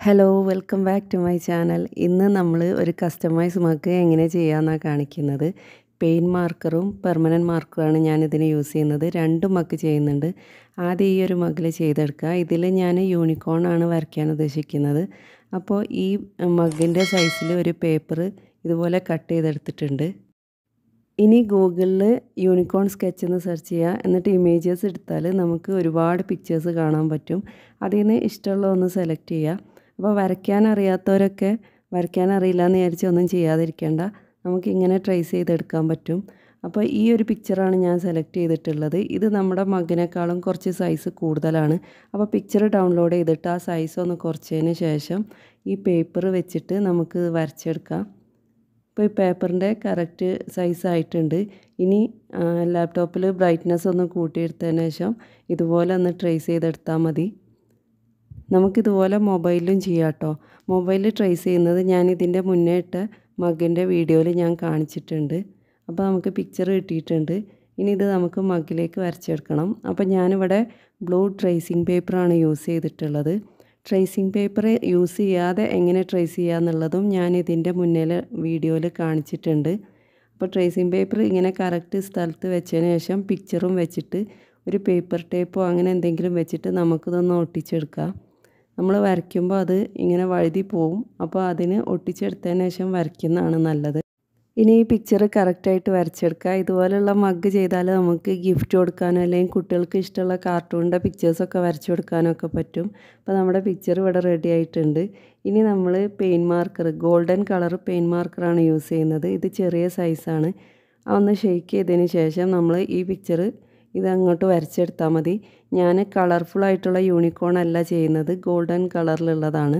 hello welcome back to my channel ഇന്ന് നമ്മൾ ഒരു കസ്റ്റമൈസ് മഗ് എങ്ങനെ ചെയ്യാമെന്നാണ് കാണിക്കുന്നത് പെയിൻ മാർക്കറും പെർമനൻറ്റ് മാർക്കറുമാണ് ഞാൻ ഇതിന് യൂസ് ചെയ്യുന്നത് രണ്ട് മഗ് ചെയ്യുന്നുണ്ട് ആദ്യം ഈ ഒരു മഗ്ഗിൽ ചെയ്തെടുക്കുക ഇതിൽ ഞാൻ യൂണിക്കോൺ ആണ് വരയ്ക്കാൻ ഉദ്ദേശിക്കുന്നത് അപ്പോൾ ഈ മഗ്ഗിൻ്റെ സൈസിൽ ഒരു പേപ്പർ ഇതുപോലെ കട്ട് ചെയ്തെടുത്തിട്ടുണ്ട് ഇനി ഗൂഗിളിൽ യൂണിക്കോൺ സ്കെച്ച് എന്ന് സെർച്ച് ചെയ്യുക എന്നിട്ട് ഇമേജസ് എടുത്താൽ നമുക്ക് ഒരുപാട് പിക്ചേഴ്സ് കാണാൻ പറ്റും അതിൽ നിന്ന് ഇഷ്ടമുള്ള ഒന്ന് സെലക്ട് ചെയ്യുക അപ്പോൾ വരയ്ക്കാൻ അറിയാത്തവരൊക്കെ വരയ്ക്കാൻ അറിയില്ല എന്ന് വിചാരിച്ച് ഒന്നും ചെയ്യാതിരിക്കേണ്ട നമുക്ക് ഇങ്ങനെ ട്രേസ് ചെയ്തെടുക്കാൻ പറ്റും അപ്പോൾ ഈ ഒരു പിക്ചറാണ് ഞാൻ സെലക്ട് ചെയ്തിട്ടുള്ളത് ഇത് നമ്മുടെ മഗിനേക്കാളും കുറച്ച് സൈസ് കൂടുതലാണ് അപ്പോൾ പിക്ചർ ഡൗൺലോഡ് ചെയ്തിട്ട് ആ സൈസ് ഒന്ന് കുറച്ചതിന് ശേഷം ഈ പേപ്പർ വെച്ചിട്ട് നമുക്ക് വരച്ചെടുക്കാം ഇപ്പോൾ ഈ പേപ്പറിൻ്റെ കറക്റ്റ് സൈസ് ആയിട്ടുണ്ട് ഇനി ലാപ്ടോപ്പിൽ ബ്രൈറ്റ്നസ് ഒന്ന് കൂട്ടിയെടുത്തതിന് ശേഷം ഇതുപോലെ ഒന്ന് ട്രേസ് ചെയ്തെടുത്താൽ മതി നമുക്കിതുപോലെ മൊബൈലിലും ചെയ്യാം കേട്ടോ മൊബൈലിൽ ട്രേസ് ചെയ്യുന്നത് ഞാൻ ഇതിൻ്റെ മുന്നേ ഇട്ട മഗിൻ്റെ വീഡിയോയിൽ ഞാൻ കാണിച്ചിട്ടുണ്ട് അപ്പോൾ നമുക്ക് പിക്ചർ കിട്ടിയിട്ടുണ്ട് ഇനി ഇത് നമുക്ക് മഗിലേക്ക് വരച്ചെടുക്കണം അപ്പോൾ ഞാനിവിടെ ബ്ലൂ ട്രേസിങ് പേപ്പറാണ് യൂസ് ചെയ്തിട്ടുള്ളത് ട്രേസിങ് പേപ്പർ യൂസ് ചെയ്യാതെ എങ്ങനെ ട്രേസ് ചെയ്യുക എന്നുള്ളതും ഞാൻ ഇതിൻ്റെ മുന്നിൽ വീഡിയോയിൽ കാണിച്ചിട്ടുണ്ട് അപ്പോൾ ട്രേസിങ് പേപ്പർ ഇങ്ങനെ കറക്റ്റ് സ്ഥലത്ത് വെച്ചതിന് ശേഷം പിക്ചറും വെച്ചിട്ട് ഒരു പേപ്പർ ടേപ്പോ അങ്ങനെ എന്തെങ്കിലും വെച്ചിട്ട് നമുക്കിതൊന്ന് ഒട്ടിച്ചെടുക്കാം നമ്മൾ വരയ്ക്കുമ്പോൾ അത് ഇങ്ങനെ വഴുതി പോവും അപ്പോൾ അതിന് ഒട്ടിച്ചെടുത്തതിന് ശേഷം വരയ്ക്കുന്നതാണ് നല്ലത് ഇനി ഈ പിക്ചർ കറക്റ്റായിട്ട് വരച്ചെടുക്കുക ഇതുപോലുള്ള മഗ് ചെയ്താൽ നമുക്ക് ഗിഫ്റ്റ് കൊടുക്കാനോ അല്ലെങ്കിൽ കുട്ടികൾക്ക് ഇഷ്ടമുള്ള കാർട്ടൂണിൻ്റെ പിക്ചേഴ്സൊക്കെ വരച്ചു കൊടുക്കാനോ ഒക്കെ പറ്റും അപ്പോൾ നമ്മുടെ പിക്ചർ ഇവിടെ റെഡി ആയിട്ടുണ്ട് ഇനി നമ്മൾ paint marker golden colour paint മാർക്കറാണ് യൂസ് ചെയ്യുന്നത് ഇത് ചെറിയ സൈസാണ് ഒന്ന് ഷെയ്ക്ക് ചെയ്തതിന് ശേഷം നമ്മൾ ഈ പിക്ചർ ഇതങ്ങോട്ട് വരച്ചെടുത്താൽ മതി ഞാൻ കളർഫുൾ ആയിട്ടുള്ള യൂണിക്കോൺ അല്ല ചെയ്യുന്നത് ഗോൾഡൻ കളറിലുള്ളതാണ്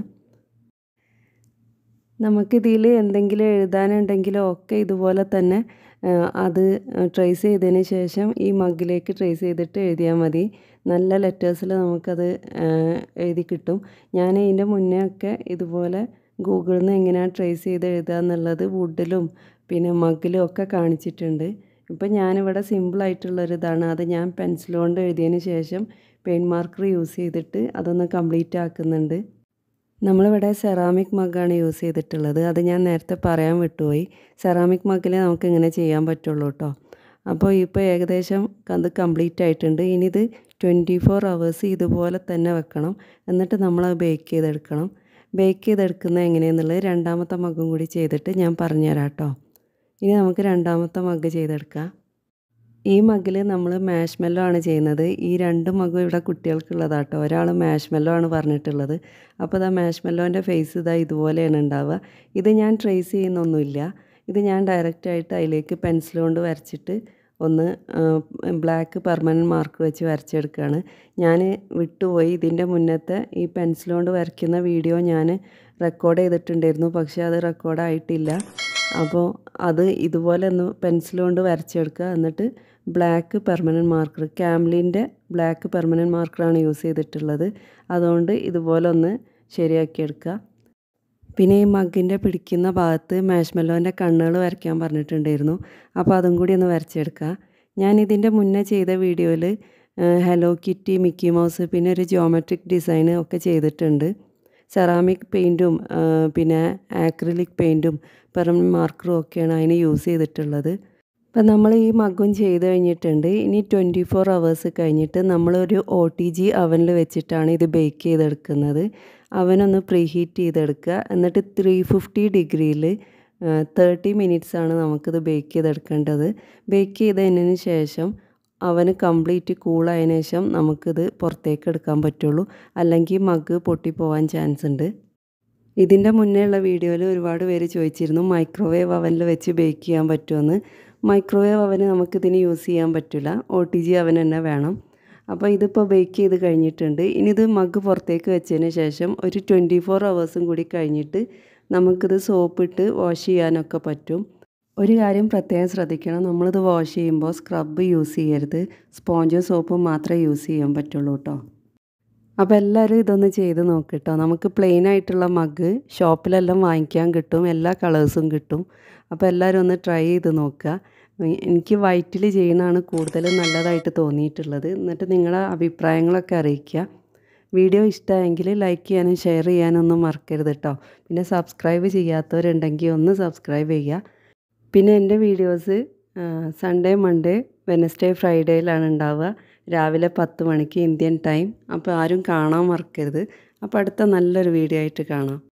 നമുക്കിതിൽ എന്തെങ്കിലും എഴുതാനുണ്ടെങ്കിലോ ഒക്കെ ഇതുപോലെ തന്നെ അത് ട്രേസ് ചെയ്തതിന് ശേഷം ഈ മഗ്ഗിലേക്ക് ട്രേസ് ചെയ്തിട്ട് എഴുതിയാൽ മതി നല്ല ലെറ്റേഴ്സിൽ നമുക്കത് എഴുതി കിട്ടും ഞാൻ ഇതിൻ്റെ മുന്നേ ഒക്കെ ഇതുപോലെ ഗൂഗിളിൽ നിന്ന് എങ്ങനെയാണ് ട്രേസ് ചെയ്ത് എഴുതുക എന്നുള്ളത് വുഡിലും പിന്നെ മഗ്ഗിലും ഒക്കെ കാണിച്ചിട്ടുണ്ട് ഇപ്പം ഞാനിവിടെ സിമ്പിളായിട്ടുള്ളൊരിതാണ് അത് ഞാൻ പെൻസിൽ കൊണ്ട് എഴുതിയതിന് ശേഷം പെയിൻ മാർക്കർ യൂസ് ചെയ്തിട്ട് അതൊന്ന് കംപ്ലീറ്റ് ആക്കുന്നുണ്ട് നമ്മളിവിടെ സെറാമിക് മഗ്ഗാണ് യൂസ് ചെയ്തിട്ടുള്ളത് അത് ഞാൻ നേരത്തെ പറയാൻ വിട്ടുപോയി സെറാമിക് മഗ്ഗിൽ നമുക്ക് ഇങ്ങനെ ചെയ്യാൻ പറ്റുള്ളൂ കേട്ടോ അപ്പോൾ ഇപ്പോൾ ഏകദേശം അത് കംപ്ലീറ്റ് ആയിട്ടുണ്ട് ഇനി ഇത് ട്വൻറ്റി ഫോർ അവേഴ്സ് ഇതുപോലെ തന്നെ വെക്കണം എന്നിട്ട് നമ്മൾ ബേക്ക് ചെയ്തെടുക്കണം ബേക്ക് ചെയ്തെടുക്കുന്നത് എങ്ങനെയെന്നുള്ളത് രണ്ടാമത്തെ മഗ്ഗും കൂടി ചെയ്തിട്ട് ഞാൻ പറഞ്ഞുതരാം കേട്ടോ ഇനി നമുക്ക് രണ്ടാമത്തെ മഗ് ചെയ്തെടുക്കാം ഈ മഗ്ഗിൽ നമ്മൾ മാഷ്മെല്ലോ ആണ് ചെയ്യുന്നത് ഈ രണ്ട് മഗ്ഗും ഇവിടെ കുട്ടികൾക്കുള്ളതാട്ടോ ഒരാൾ മാഷ്മെല്ലോ ആണ് പറഞ്ഞിട്ടുള്ളത് അപ്പോൾ ഇതാ മാഷ്മെല്ലോൻ്റെ ഫേസ് ഇതാ ഇതുപോലെയാണ് ഉണ്ടാവുക ഇത് ഞാൻ ട്രേസ് ചെയ്യുന്നൊന്നുമില്ല ഇത് ഞാൻ ഡയറക്റ്റായിട്ട് അതിലേക്ക് പെൻസിൽ കൊണ്ട് വരച്ചിട്ട് ഒന്ന് ബ്ലാക്ക് പെർമനൻറ്റ് മാർക്ക് വെച്ച് വരച്ചെടുക്കുകയാണ് ഞാൻ വിട്ടുപോയി ഇതിൻ്റെ മുന്നത്തെ ഈ പെൻസിൽ കൊണ്ട് വരയ്ക്കുന്ന വീഡിയോ ഞാൻ റെക്കോർഡ് ചെയ്തിട്ടുണ്ടായിരുന്നു പക്ഷേ അത് റെക്കോർഡായിട്ടില്ല അപ്പോൾ അത് ഇതുപോലെ ഒന്ന് പെൻസിൽ കൊണ്ട് വരച്ചെടുക്കുക എന്നിട്ട് ബ്ലാക്ക് പെർമനൻറ്റ് മാർക്കർ ക്യാംലിൻ്റെ ബ്ലാക്ക് പെർമനൻറ്റ് മാർക്കറാണ് യൂസ് ചെയ്തിട്ടുള്ളത് അതുകൊണ്ട് ഇതുപോലെ ഒന്ന് ശരിയാക്കിയെടുക്കുക പിന്നെ ഈ മഗ്ഗിൻ്റെ പിടിക്കുന്ന ഭാഗത്ത് മാഷ്മെല്ലോൻ്റെ കണ്ണുകൾ വരയ്ക്കാൻ പറഞ്ഞിട്ടുണ്ടായിരുന്നു അപ്പോൾ അതും കൂടി ഒന്ന് വരച്ചെടുക്കുക ഞാൻ ഇതിൻ്റെ മുന്നേ ചെയ്ത വീഡിയോയിൽ ഹലോ കിറ്റി മിക്കി മൗസ് പിന്നെ ഒരു ജിയോമെട്രിക് ഡിസൈൻ ഒക്കെ ചെയ്തിട്ടുണ്ട് സെറാമിക് പെയിൻറ്റും പിന്നെ ആക്രിലിക് പെയിൻറ്റും പെർമനൻറ്റ് മാർക്കറും ഒക്കെയാണ് അതിന് യൂസ് ചെയ്തിട്ടുള്ളത് അപ്പം നമ്മൾ ഈ മഗ്ഗും ചെയ്ത് കഴിഞ്ഞിട്ടുണ്ട് ഇനി ട്വൻറ്റി ഫോർ അവേഴ്സ് കഴിഞ്ഞിട്ട് നമ്മളൊരു ഒ ടി ജി അവനിൽ വെച്ചിട്ടാണ് ഇത് ബേക്ക് ചെയ്തെടുക്കുന്നത് അവനൊന്ന് പ്രീ ഹീറ്റ് ചെയ്തെടുക്കുക എന്നിട്ട് ത്രീ ഫിഫ്റ്റി ഡിഗ്രിയിൽ തേർട്ടി മിനിറ്റ്സാണ് നമുക്കിത് ബേക്ക് ചെയ്തെടുക്കേണ്ടത് ബേക്ക് ചെയ്തതിന് ശേഷം അവന് കംപ്ലീറ്റ് കൂളായതിനു ശേഷം നമുക്കിത് പുറത്തേക്ക് എടുക്കാൻ പറ്റുള്ളൂ അല്ലെങ്കിൽ മഗ് പൊട്ടിപ്പോവാൻ ചാൻസ് ഉണ്ട് ഇതിൻ്റെ മുന്നേ ഉള്ള വീഡിയോയിൽ ഒരുപാട് പേര് ചോദിച്ചിരുന്നു മൈക്രോവേവ് അവനിൽ വെച്ച് ബേക്ക് ചെയ്യാൻ പറ്റുമെന്ന് മൈക്രോവേവ് അവന് നമുക്കിതിന് യൂസ് ചെയ്യാൻ പറ്റില്ല ഒ ടി ജി അവൻ തന്നെ വേണം അപ്പോൾ ഇതിപ്പോൾ ബേക്ക് ചെയ്ത് കഴിഞ്ഞിട്ടുണ്ട് ഇനി ഇത് മഗ് പുറത്തേക്ക് വെച്ചതിന് ശേഷം ഒരു ട്വൻറ്റി ഫോർ അവേഴ്സും കൂടി കഴിഞ്ഞിട്ട് നമുക്കിത് സോപ്പിട്ട് വാഷ് ചെയ്യാനൊക്കെ പറ്റും ഒരു കാര്യം പ്രത്യേകം ശ്രദ്ധിക്കണം നമ്മളിത് വാഷ് ചെയ്യുമ്പോൾ സ്ക്രബ് യൂസ് ചെയ്യരുത് സ്പോഞ്ചും സോപ്പും മാത്രമേ യൂസ് ചെയ്യാൻ പറ്റുള്ളൂ കേട്ടോ അപ്പോൾ എല്ലാവരും ഇതൊന്ന് ചെയ്ത് നോക്കിട്ടോ നമുക്ക് പ്ലെയിൻ ആയിട്ടുള്ള മഗ് ഷോപ്പിലെല്ലാം വാങ്ങിക്കാൻ കിട്ടും എല്ലാ കളേഴ്സും കിട്ടും അപ്പോൾ എല്ലാവരും ഒന്ന് ട്രൈ ചെയ്ത് നോക്കുക എനിക്ക് വൈറ്റിൽ ചെയ്യുന്നതാണ് കൂടുതൽ നല്ലതായിട്ട് തോന്നിയിട്ടുള്ളത് എന്നിട്ട് നിങ്ങളുടെ അഭിപ്രായങ്ങളൊക്കെ അറിയിക്കുക വീഡിയോ ഇഷ്ടമായെങ്കിൽ ലൈക്ക് ചെയ്യാനും ഷെയർ ചെയ്യാനും ഒന്നും മറക്കരുത് കേട്ടോ പിന്നെ സബ്സ്ക്രൈബ് ചെയ്യാത്തവരുണ്ടെങ്കിൽ ഒന്ന് സബ്സ്ക്രൈബ് ചെയ്യുക പിന്നെ എൻ്റെ വീഡിയോസ് സൺഡേ മൺഡേ വെനസ്ഡേ ഫ്രൈഡേയിലാണ് ഉണ്ടാവുക രാവിലെ പത്ത് മണിക്ക് ഇന്ത്യൻ ടൈം അപ്പോൾ ആരും കാണാൻ മറക്കരുത് അപ്പോൾ അടുത്ത നല്ലൊരു വീഡിയോ ആയിട്ട് കാണാം